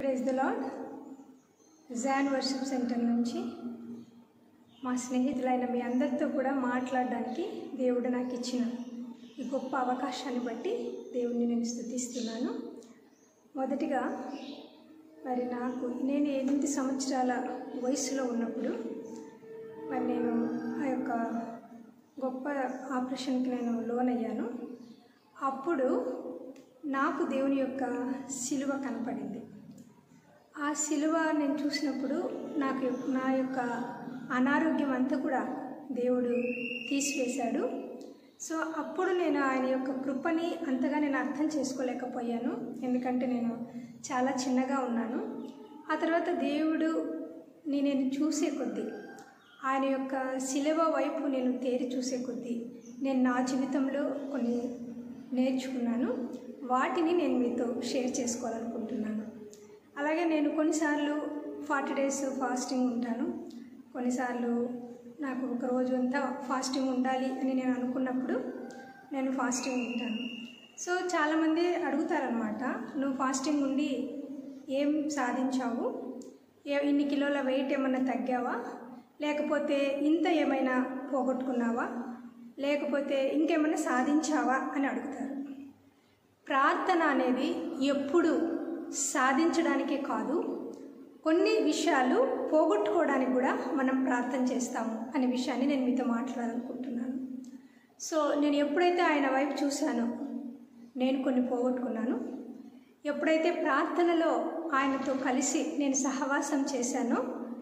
praise the lord John worship centre నుంచి మా స్నేహితులైన మీ అందరితో కూడా మాట్లాడడానికి దేవుడు నాకు ఇచ్చిన ఈ గొప్ప అవకాశాన్ని బట్టి దేవుడిని నేను స్థుతిస్తున్నాను మొదటిగా మరి నాకు నేను ఎనిమిది సంవత్సరాల వయసులో ఉన్నప్పుడు మరి నేను ఆ యొక్క గొప్ప ఆపరేషన్కి నేను లోనయ్యాను అప్పుడు నాకు దేవుని యొక్క సిలువ కనపడింది ఆ సిలువ నేను చూసినప్పుడు నాకు నా యొక్క అనారోగ్యం అంతా కూడా దేవుడు తీసివేశాడు సో అప్పుడు నేను ఆయన యొక్క కృపని అంతగా నేను అర్థం చేసుకోలేకపోయాను ఎందుకంటే నేను చాలా చిన్నగా ఉన్నాను ఆ తర్వాత దేవుడు నేను చూసే కొద్దీ ఆయన యొక్క శిలువ వైపు నేను తేరి చూసే కొద్దీ నేను నా జీవితంలో కొన్ని నేర్చుకున్నాను వాటిని నేను మీతో షేర్ చేసుకోవాలనుకుంటున్నాను అలాగే నేను కొన్నిసార్లు ఫార్టీ డేస్ ఫాస్టింగ్ ఉంటాను కొన్నిసార్లు నాకు ఒక రోజు అంతా ఫాస్టింగ్ ఉండాలి అని నేను అనుకున్నప్పుడు నేను ఫాస్టింగ్ ఉంటాను సో చాలామంది అడుగుతారనమాట నువ్వు ఫాస్టింగ్ ఉండి ఏం సాధించావు ఏ ఇన్ని కిలోల వెయిట్ ఏమన్నా తగ్గావా లేకపోతే ఇంత ఏమైనా పోగొట్టుకున్నావా లేకపోతే ఇంకేమైనా సాధించావా అని అడుగుతారు ప్రార్థన అనేది ఎప్పుడు సాధించడానికే కాదు కొన్ని విషయాలు పోగొట్టుకోవడానికి కూడా మనం ప్రార్థన చేస్తాము అనే విషయాన్ని నేను మీతో మాట్లాడాలనుకుంటున్నాను సో నేను ఎప్పుడైతే ఆయన వైపు చూశానో నేను కొన్ని పోగొట్టుకున్నాను ఎప్పుడైతే ప్రార్థనలో ఆయనతో కలిసి నేను సహవాసం చేశానో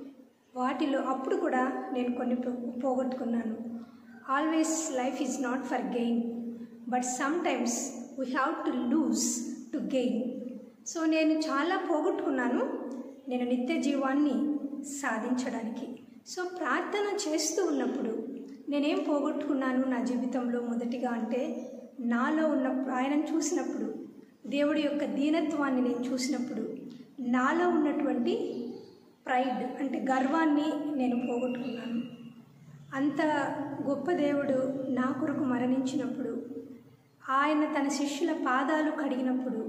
వాటిలో అప్పుడు కూడా నేను కొన్ని పో- పోగొట్టుకున్నాను always life is not for gain but some times we have to lose to gain so నేను చాలా పోగొట్టుకున్నాను నేను నిత్య జీవాన్ని సాధించడానికి సో ప్రార్థన చేస్తూ ఉన్నప్పుడు నేనేం పోగొట్టుకున్నాను నా జీవితంలో మొదటిగా అంటే నాలో ఉన్న ఆయనను చూసినప్పుడు దేవుడి యొక్క దీనత్వాన్ని నేను చూసినప్పుడు నాలో ఉన్నటువంటి ప్రైడ్ అంటే గర్వాన్ని నేను పోగొట్టుకున్నాను అంత గొప్ప దేవుడు నా కొరకు మరణించినప్పుడు ఆయన తన శిష్యుల పాదాలు కడిగినప్పుడు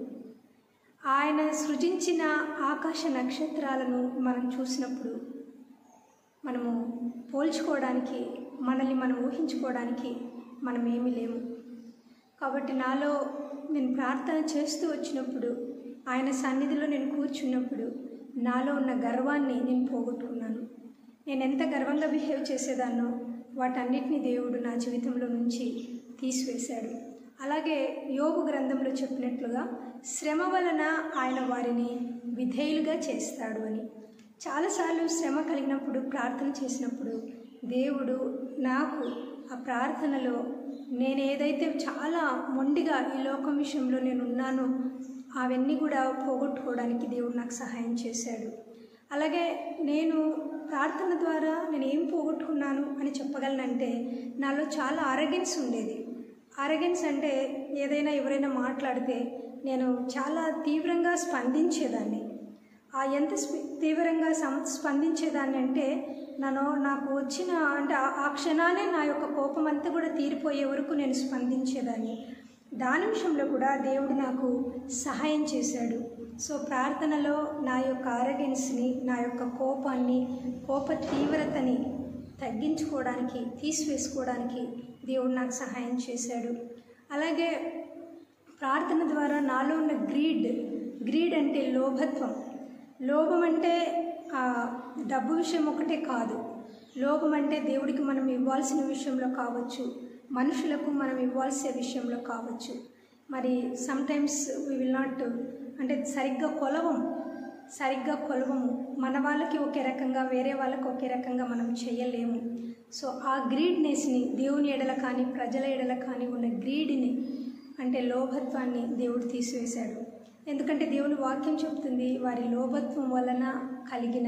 ఆయన సృజించిన ఆకాశ నక్షత్రాలను మనం చూసినప్పుడు మనము పోల్చుకోవడానికి మనల్ని మనం ఊహించుకోవడానికి మనం ఏమీ లేము కాబట్టి నాలో నేను ప్రార్థన చేస్తూ వచ్చినప్పుడు ఆయన సన్నిధిలో నేను కూర్చున్నప్పుడు నాలో ఉన్న గర్వాన్ని నేను పోగొట్టుకున్నాను నేను ఎంత గర్వంగా బిహేవ్ చేసేదాన్నో వాటన్నిటిని దేవుడు నా జీవితంలో నుంచి తీసివేశాడు అలాగే యోగు గ్రంథంలో చెప్పినట్లుగా శ్రమ వలన ఆయన వారిని విధేయులుగా చేస్తాడు అని చాలాసార్లు శ్రమ కలిగినప్పుడు ప్రార్థన చేసినప్పుడు దేవుడు నాకు ఆ ప్రార్థనలో నేను ఏదైతే చాలా మొండిగా ఈ లోకం విషయంలో నేను ఉన్నానో అవన్నీ కూడా పోగొట్టుకోవడానికి దేవుడు నాకు సహాయం చేశాడు అలాగే నేను ప్రార్థన ద్వారా నేను ఏం పోగొట్టుకున్నాను అని చెప్పగలనంటే నాలో చాలా అరగెన్స్ ఉండేది అరగెన్స్ అంటే ఏదైనా ఎవరైనా మాట్లాడితే నేను చాలా తీవ్రంగా స్పందించేదాన్ని ఆ ఎంత స్పి- తీవ్రంగా సం స్పందించేదాన్ని అంటే నన్ను నాకు వచ్చిన అంటే ఆ- ఆ క్షణానే నా యొక్క కోపం అంతా కూడా తీరిపోయే వరకు నేను స్పందించేదాన్ని దాని విషయంలో కూడా దేవుడు నాకు సహాయం చేశాడు సో ప్రార్థనలో నా యొక్క ఆరగెన్స్ని నా యొక్క కోపాన్ని కోప తీవ్రతని తగ్గించుకోవడానికి తీసివేసుకోవడానికి దేవుడు నాకు సహాయం చేశాడు అలాగే ప్రార్థన ద్వారా నాలో ఉన్న గ్రీడ్ గ్రీడ్ అంటే లోభత్వం లోభం అంటే ఆ, డబ్బు విషయం ఒకటే కాదు లోభం అంటే దేవుడికి మనం ఇవ్వాల్సిన విషయంలో కావచ్చు మనుషులకు మనం ఇవ్వాల్సిన విషయంలో కావచ్చు మరి సమ్టైమ్స్ వీ విల్ నాట్ అంటే సరిగ్గా కొలవం సరిగ్గా కొలవము మన వాళ్ళకి ఒకే రకంగా వేరే వాళ్ళకి ఒకే రకంగా మనం చేయలేము సో ఆ గ్రీడ్నెస్ని దేవుని ఎడల కానీ ప్రజల ఎడల కానీ ఉన్న గ్రీడ్ని అంటే లోభత్వాన్ని దేవుడు తీసివేశాడు ఎందుకంటే దేవుని వాక్యం చెప్తుంది వారి లోభత్వం వలన కలిగిన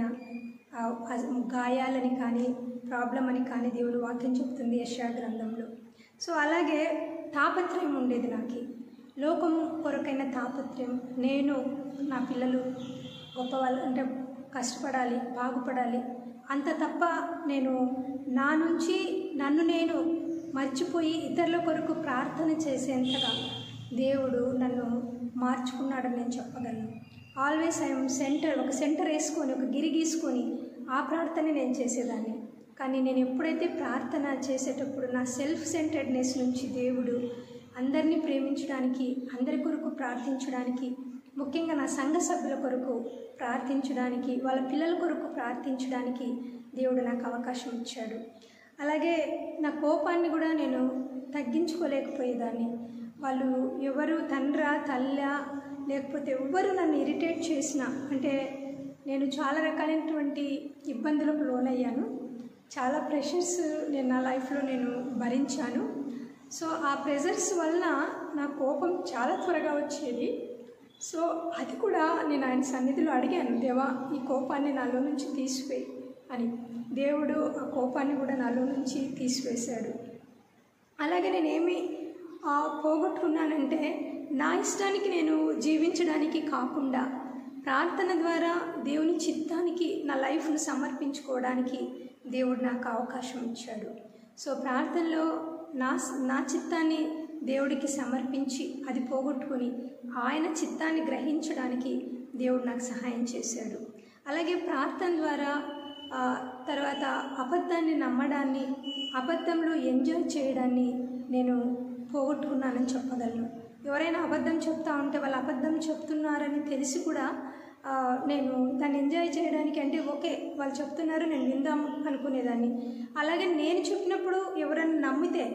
ఆ అ- గాయాలని కానీ ప్రాబ్లం అని కానీ దేవుని వాక్యం చెప్తుంది యశా గ్రంథంలో సో అలాగే తాపత్రయం ఉండేది నాకు లోకం కొరకైన తాపత్రయం నేను నా పిల్లలు గొప్ప వాళ్ళు అంటే కష్టపడాలి బాగుపడాలి అంత తప్ప నేను నా నుంచి నన్ను నేను మర్చిపోయి ఇతరుల కొరకు ప్రార్థన చేసేంతగా దేవుడు నన్ను మార్చుకున్నాడని నేను చెప్పగలను ఆల్వేస్ ఐఎమ్ సెంటర్ ఒక సెంటర్ వేసుకొని ఒక గిరి గీసుకొని ఆ ప్రార్థన నేను చేసేదాన్ని కానీ నేను ఎప్పుడైతే ప్రార్థన చేసేటప్పుడు నా సెల్ఫ్ సెంటర్డ్నెస్ నుంచి దేవుడు అందరినీ ప్రేమించడానికి అందరి కొరకు ప్రార్థించడానికి ముఖ్యంగా నా సంఘ సభ్యుల కొరకు ప్రార్థించడానికి వాళ్ళ పిల్లల కొరకు ప్రార్థించడానికి దేవుడు నాకు అవకాశం ఇచ్చాడు అలాగే నా కోపాన్ని కూడా నేను తగ్గించుకోలేకపోయేదాన్ని వాళ్ళు ఎవరు తండ్రా తల్లా లేకపోతే ఎవ్వరు నన్ను ఇరిటేట్ చేసినా అంటే నేను చాలా రకాలైనటువంటి ఇబ్బందులకు లోనయ్యాను చాలా ప్రెషర్స్ నేను నా లైఫ్లో నేను భరించాను సో ఆ ప్రెషర్స్ వల్ల నా కోపం చాలా త్వరగా వచ్చేది సో అది కూడా నేను ఆయన సన్నిధిలో అడిగాను దేవా ఈ కోపాన్ని నాలో నుంచి తీసివేయి అని దేవుడు ఆ కోపాన్ని కూడా నాలో నుంచి తీసివేశాడు అలాగే నేనేమి ఆ, పోగొట్టుకున్నానంటే నా ఇష్టానికి నేను జీవించడానికి కాకుండా ప్రార్థన ద్వారా దేవుని చిత్తానికి నా లైఫ్ను సమర్పించుకోవడానికి దేవుడు నాకు అవకాశం ఇచ్చాడు సో ప్రార్థనలో నా నా చిత్తాన్ని దేవుడికి సమర్పించి అది పోగొట్టుకొని ఆయన చిత్తాన్ని గ్రహించడానికి దేవుడు నాకు సహాయం చేశాడు అలాగే ప్రార్థన ద్వారా ఆ, తర్వాత అబద్ధాన్ని నమ్మడాన్ని అబద్ధంలో ఎంజాయ్ చేయడాన్ని నేను పోగొట్టుకున్నానని చెప్పగలను ఎవరైనా అబద్ధం చెప్తా ఉంటే వాళ్ళు అబద్ధం చెప్తున్నారని తెలిసి కూడా ఆ, నేను దాన్ని ఎంజాయ్ చేయడానికి అంటే ఓకే వాళ్ళు చెప్తున్నారు నేను విందాం అనుకునేదాన్ని అలాగే నేను చెప్పినప్పుడు ఎవరైనా నమ్మితే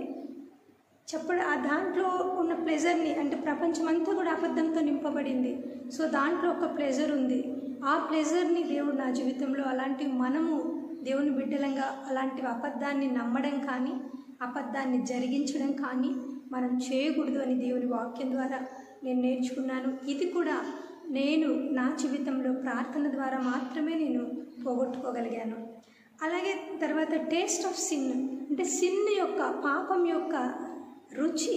చెప్పడం ఆ దాంట్లో ఉన్న ప్లెజర్ని అంటే ప్రపంచమంతా కూడా అబద్ధంతో నింపబడింది సో దాంట్లో ఒక ప్లెజర్ ఉంది ఆ ప్లెజర్ని దేవుడు నా జీవితంలో అలాంటి మనము దేవుని బిడ్డలంగా అలాంటి అబద్ధాన్ని నమ్మడం కానీ అబద్ధాన్ని జరిగించడం కానీ మనం చేయకూడదు అని దేవుని వాక్యం ద్వారా నేను నేర్చుకున్నాను ఇది కూడా నేను నా జీవితంలో ప్రార్థన ద్వారా మాత్రమే నేను పోగొట్టుకోగలిగాను అలాగే తర్వాత టేస్ట్ ఆఫ్ సిన్ అంటే సిన్ యొక్క పాపం యొక్క రుచి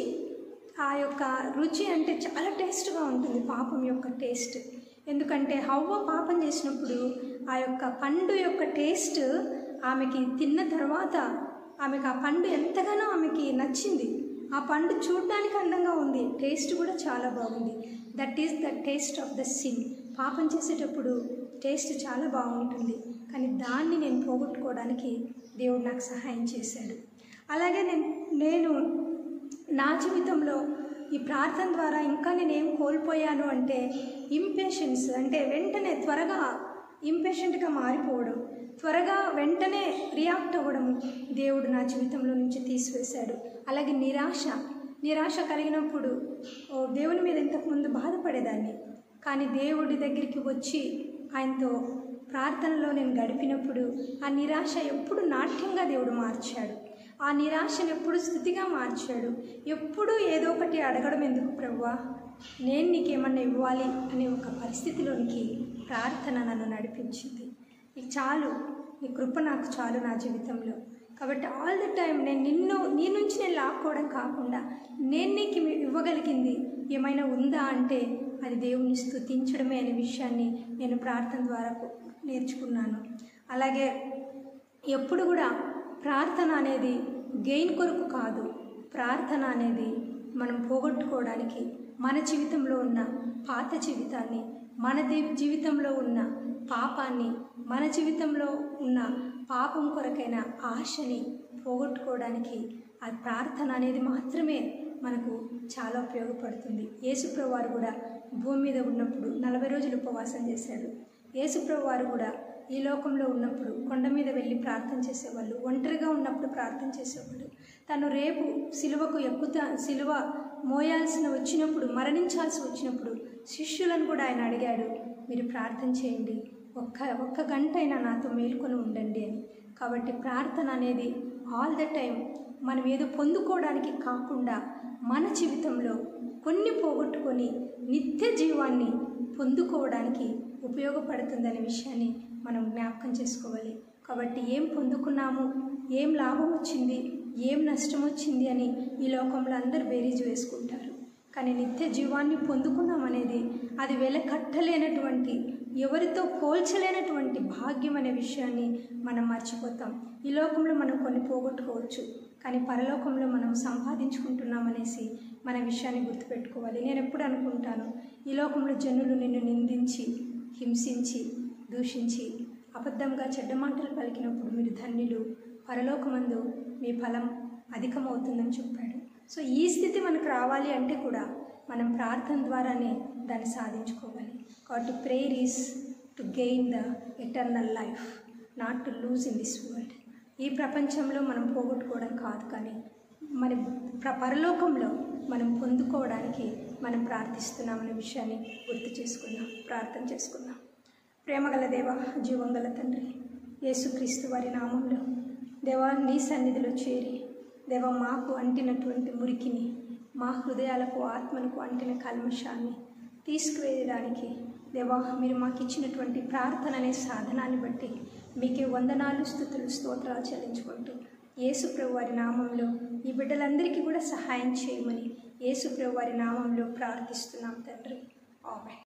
ఆ యొక్క రుచి అంటే చాలా టేస్ట్గా ఉంటుంది పాపం యొక్క టేస్ట్ ఎందుకంటే హవ్వ పాపం చేసినప్పుడు ఆ యొక్క పండు యొక్క టేస్ట్ ఆమెకి తిన్న తర్వాత ఆమెకు ఆ పండు ఎంతగానో ఆమెకి నచ్చింది ఆ పండు చూడడానికి అందంగా ఉంది టేస్ట్ కూడా చాలా బాగుంది that is the taste of the sin పాపం చేసేటప్పుడు టేస్ట్ చాలా బాగుంటుంది కానీ దాన్ని నేను పోగొట్టుకోవడానికి దేవుడు నాకు సహాయం చేశాడు అలాగే నేను నేను నా జీవితంలో ఈ ప్రార్థన ద్వారా ఇంకా నేను ఏం కోల్పోయాను అంటే ఇంపేషెన్స్ అంటే వెంటనే త్వరగా ఇంపేషెంట్గా మారిపోవడం త్వరగా వెంటనే రియాక్ట్ అవ్వడము దేవుడు నా జీవితంలో నుంచి తీసివేశాడు అలాగే నిరాశ నిరాశ కలిగినప్పుడు ఓ దేవుని మీద ఇంతకుముందు బాధపడేదాన్ని కానీ దేవుడి దగ్గరికి వచ్చి ఆయనతో ప్రార్థనలో నేను గడిపినప్పుడు ఆ నిరాశ ఎప్పుడు నాట్యంగా దేవుడు మార్చాడు ఆ నిరాశను ఎప్పుడు స్థితిగా మార్చాడు ఎప్పుడు ఏదో ఒకటి అడగడం ఎందుకు ప్రభువా నేను నీకేమన్నా ఇవ్వాలి అనే ఒక పరిస్థితిలోనికి ప్రార్థన నన్ను నడిపించింది ఇది చాలు నీ కృప నాకు చాలు నా జీవితంలో కాబట్టి ఆల్ ద టైం నేను నిన్ను నీ నుంచి నేను లాక్కోవడం కాకుండా నేను నీకు ఇవి- ఇవ్వగలిగింది ఏమైనా ఉందా అంటే అది దేవుని స్తుతించడమే అనే విషయాన్ని నేను ప్రార్థన ద్వారా నేర్చుకున్నాను అలాగే ఎప్పుడు కూడా ప్రార్థన అనేది గెయిన్ కొరకు కాదు ప్రార్థన అనేది మనం పోగొట్టుకోవడానికి మన జీవితంలో ఉన్న పాత జీవితాన్ని మన దే- జీవితంలో ఉన్న పాపాన్ని మన జీవితంలో ఉన్న పాపం కొరకైన ఆశని పోగొట్టుకోవడానికి ఆ ప్రార్థన అనేది మాత్రమే మనకు చాలా ఉపయోగపడుతుంది యేసుప్రభు వారు కూడా భూమి మీద ఉన్నప్పుడు నలభై రోజులు ఉపవాసం చేశాడు యేసుప్రభు వారు కూడా ఈ లోకంలో ఉన్నప్పుడు కొండ మీద వెళ్ళి ప్రార్థన చేసేవాళ్ళు ఒంటరిగా ఉన్నప్పుడు ప్రార్థన చేసేవాళ్ళు తను రేపు సిలువకు ఎక్కుతా సిలువ మోయాల్సిన వచ్చినప్పుడు మరణించాల్సి వచ్చినప్పుడు శిష్యులను కూడా ఆయన అడిగాడు మీరు ప్రార్థన చేయండి ఒక్క ఒక్క గంట అయినా నాతో మేల్కొని ఉండండి అని కాబట్టి ప్రార్థన అనేది ఆల్ ద టైం మనం ఏదో పొందుకోవడానికి కాకుండా మన జీవితంలో కొన్ని పోగొట్టుకొని నిత్య జీవాన్ని పొందుకోవడానికి ఉపయోగపడుతుందనే విషయాన్ని మనం జ్ఞాపకం చేసుకోవాలి కాబట్టి ఏం పొందుకున్నాము ఏం లాభం వచ్చింది ఏం నష్టం వచ్చింది అని ఈ లోకంలో అందరు బేరీజు వేసుకుంటారు కానీ నిత్య జీవాన్ని పొందుకున్నాం అనేది అది వెలకట్టలేనటువంటి ఎవరితో పోల్చలేనటువంటి భాగ్యం అనే విషయాన్ని మనం మర్చిపోతాం ఈ లోకంలో మనం కొన్ని పోగొట్టుకోవచ్చు కానీ పరలోకంలో మనం సంపాదించుకుంటున్నామనేసి మన విషయాన్ని గుర్తుపెట్టుకోవాలి నేను ఎప్పుడు అనుకుంటాను ఈ లోకంలో జనులు నిన్ను నిందించి హింసించి దూషించి అబద్ధంగా చెడ్డ మాటలు పలికినప్పుడు మీరు ధన్యులు పరలోకమందు మీ ఫలం అధికమవుతుందని చెప్పాడు సో ఈ స్థితి మనకు రావాలి అంటే కూడా మనం ప్రార్థన ద్వారానే దాన్ని సాధించుకోవాలి కాబట్టి prayer is to gain the eternal life not to lose in this world ఈ ప్రపంచంలో మనం పోగొట్టుకోవడం కాదు కానీ మన ప్ర పరలోకంలో మనం పొందుకోవడానికి మనం ప్రార్థిస్తున్నామనే విషయాన్ని గుర్తు చేసుకుందాం ప్రార్థన చేసుకుందాం ప్రేమగల దేవ జీవంగల తండ్రి యేసుక్రీస్తు వారి నామంలో దేవా నీ సన్నిధిలో చేరి దేవ మాకు అంటినటువంటి మురికిని మా హృదయాలకు ఆత్మలకు అంటిన కల్మషాన్ని తీసుకువేయడానికి దేవా మీరు మాకు ఇచ్చినటువంటి ప్రార్థన అనే సాధనాన్ని బట్టి మీకే వందనాలు స్థుతులు స్తోత్రాలు చెల్లించుకుంటూ యేసు ప్రభు వారి నామంలో ఈ బిడ్డలందరికీ కూడా సహాయం చేయమని యేసు ప్రభు వారి నామంలో ప్రార్థిస్తున్నాం తండ్రి ఆమె